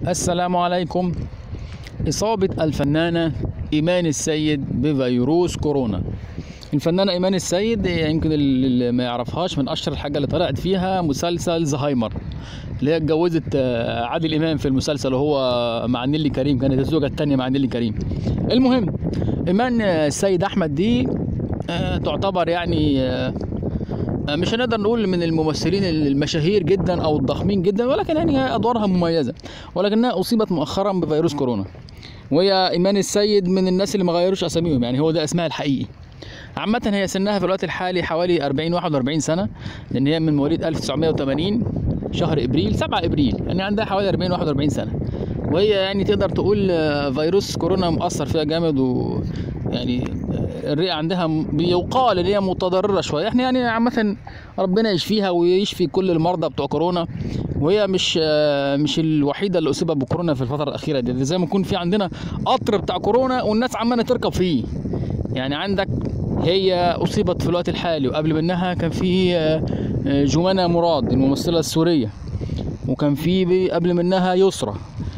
السلام عليكم إصابة الفنانة إيمان السيد بفيروس كورونا الفنانة إيمان السيد يمكن اللي ما يعرفهاش من أشهر الحاجة اللي طلعت فيها مسلسل زهايمر اللي هي اتجوزت آه، عادل إمام في المسلسل وهو مع نيلي كريم كانت الزوجة التانية مع نيلي كريم المهم إيمان السيد أحمد دي آه، تعتبر يعني آه، مش هنقدر نقول من الممثلين المشاهير جدا او الضخمين جدا ولكن يعني هي ادوارها مميزه ولكنها اصيبت مؤخرا بفيروس كورونا وهي ايمان السيد من الناس اللي ما غيروش اساميهم يعني هو ده اسمها الحقيقي عامة هي سنها في الوقت الحالي حوالي 40 41 سنة لأن هي من مواليد 1980 شهر إبريل 7 إبريل يعني عندها حوالي 40 41 سنة وهي يعني تقدر تقول آه، فيروس كورونا مأثر فيها جامد و يعني آه، الرئة عندها م- بيقال ان هي متضررة شوية احنا يعني عامة ربنا يشفيها ويشفي كل المرضى بتوع كورونا وهي مش آه، مش الوحيدة اللي أصيبت بكورونا في الفترة الأخيرة دي زي ما يكون في عندنا قطر بتاع كورونا والناس عمالة تركب فيه يعني عندك هي أصيبت في الوقت الحالي وقبل منها كان في آه، آه، جمانة مراد الممثلة السورية وكان في بي- قبل منها يسرى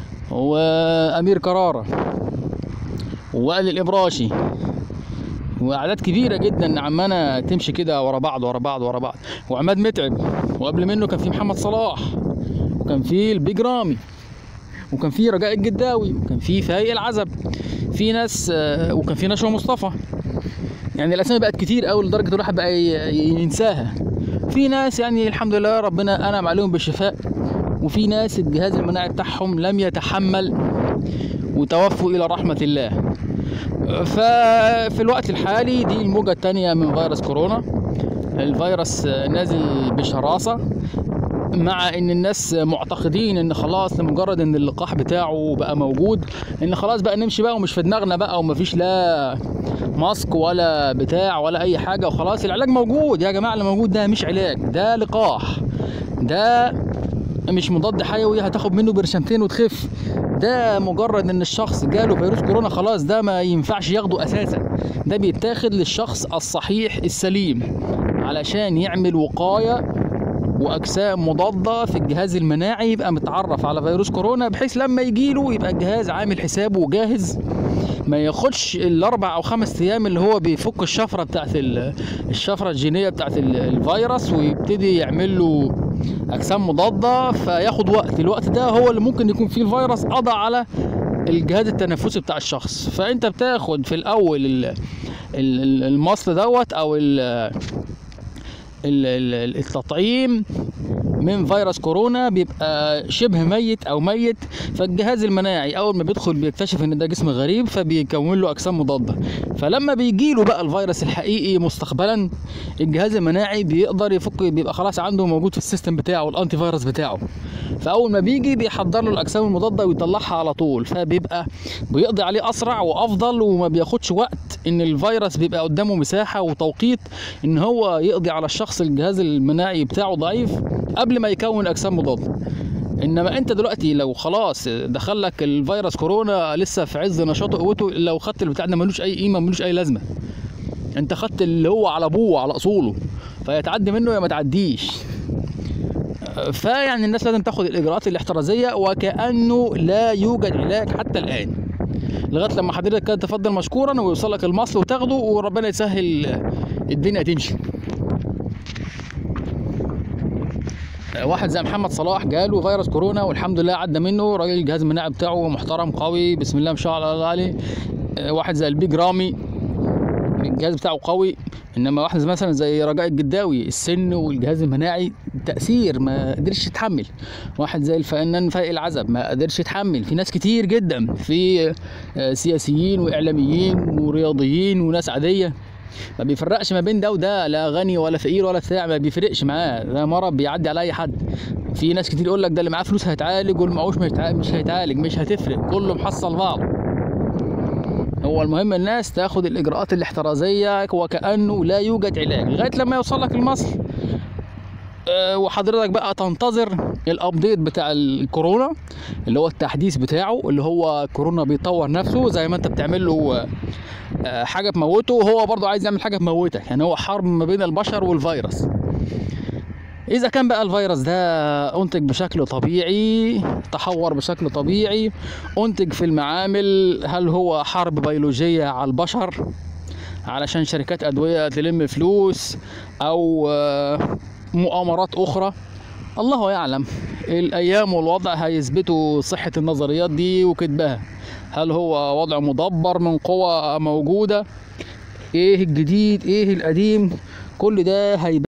وأمير كرارة ووائل الإبراشي وأعداد كبيرة جدا عمالة تمشي كده ورا بعض ورا بعض ورا بعض وعماد متعب وقبل منه كان في محمد صلاح وكان في البيج رامي وكان في رجاء الجداوي وكان في فايق العزب في ناس آه، وكان في نشوى مصطفى يعني الاسامي بقت كتير قوي لدرجه الواحد بقى ي- ينساها في ناس يعني الحمد لله ربنا انعم عليهم بالشفاء وفي ناس الجهاز المناعي بتاعهم لم يتحمل وتوفوا الى رحمه الله ففي الوقت الحالي دي الموجه الثانيه من فيروس كورونا الفيروس نازل بشراسه مع ان الناس معتقدين ان خلاص لمجرد ان اللقاح بتاعه بقى موجود ان خلاص بقى نمشي بقى ومش في دماغنا بقى ومفيش لا ماسك ولا بتاع ولا اي حاجه وخلاص العلاج موجود يا جماعه اللي موجود ده مش علاج ده لقاح ده مش مضاد حيوي هتاخد منه برشامتين وتخف ده مجرد ان الشخص جاله فيروس كورونا خلاص ده ما ينفعش ياخده اساسا ده بيتاخد للشخص الصحيح السليم علشان يعمل وقايه واجسام مضاده في الجهاز المناعي يبقى متعرف على فيروس كورونا بحيث لما يجيله يبقى الجهاز عامل حسابه وجاهز ما ياخدش الاربع او خمس ايام اللي هو بيفك الشفره بتاعت ال- الشفره الجينيه بتاعت ال- الفيروس ويبتدي يعمل له اجسام مضاده فياخد وقت الوقت ده هو اللي ممكن يكون فيه الفيروس قضى على الجهاز التنفسي بتاع الشخص فانت بتاخد في الاول ال- ال- ال- المصل دوت او ال- ال- ال- التطعيم من فيروس كورونا بيبقى شبه ميت او ميت فالجهاز المناعي اول ما بيدخل بيكتشف ان ده جسم غريب فبيكون له اجسام مضاده فلما بيجي له بقى الفيروس الحقيقي مستقبلا الجهاز المناعي بيقدر يفك بيبقى خلاص عنده موجود في السيستم بتاعه الانتي فيروس بتاعه فاول ما بيجي بيحضر له الاجسام المضاده ويطلعها على طول فبيبقى بيقضي عليه اسرع وافضل وما بياخدش وقت ان الفيروس بيبقى قدامه مساحه وتوقيت ان هو يقضي على الشخص الجهاز المناعي بتاعه ضعيف قبل ما يكون اجسام مضاده انما انت دلوقتي لو خلاص دخلك الفيروس كورونا لسه في عز نشاطه وقوته لو خدت البتاع ده ملوش اي قيمه ملوش اي لازمه انت خدت اللي هو على ابوه وعلى اصوله فيتعدي منه يا ما تعديش فيعني الناس لازم تاخد الاجراءات الاحترازيه وكانه لا يوجد علاج حتى الان لغايه لما حضرتك كده تفضل مشكورا ويوصلك المصل وتاخده وربنا يسهل الدنيا تمشي واحد زي محمد صلاح جاله فيروس كورونا والحمد لله عدى منه راجل الجهاز المناعي بتاعه محترم قوي بسم الله ما شاء الله عليه واحد زي البيج رامي الجهاز بتاعه قوي انما واحد زي مثلا زي رجاء الجداوي السن والجهاز المناعي تاثير ما قدرش يتحمل واحد زي الفنان فايق العزب ما قدرش يتحمل في ناس كتير جدا في آه، سياسيين واعلاميين ورياضيين وناس عاديه ما بيفرقش ما بين ده وده لا غني ولا فقير ولا بتاع ما بيفرقش معاه ده مرض بيعدي على اي حد في ناس كتير يقول لك ده اللي معاه فلوس هيتعالج واللي معهوش مش هيتع- مش هيتعالج مش هتفرق كله محصل بعض هو المهم الناس تاخد الاجراءات الاحترازيه وكانه لا يوجد علاج لغايه لما يوصل لك المصل آه، وحضرتك بقى تنتظر الابديت بتاع الكورونا اللي هو التحديث بتاعه اللي هو كورونا بيطور نفسه زي ما انت بتعمل له آه، آه، حاجه تموته وهو برضه عايز يعمل حاجه تموتك يعني هو حرب ما بين البشر والفيروس فانت اذا كان بقى الفيروس ده انتج بشكل طبيعي تحور بشكل طبيعي انتج في المعامل هل هو حرب بيولوجيه على البشر علشان شركات ادويه تلم فلوس او آه، مؤامرات اخرى الله يعلم الايام والوضع هيثبتوا صحه النظريات دي وكذبها هل هو وضع مدبر من قوى موجوده ايه الجديد ايه القديم كل ده هيبقى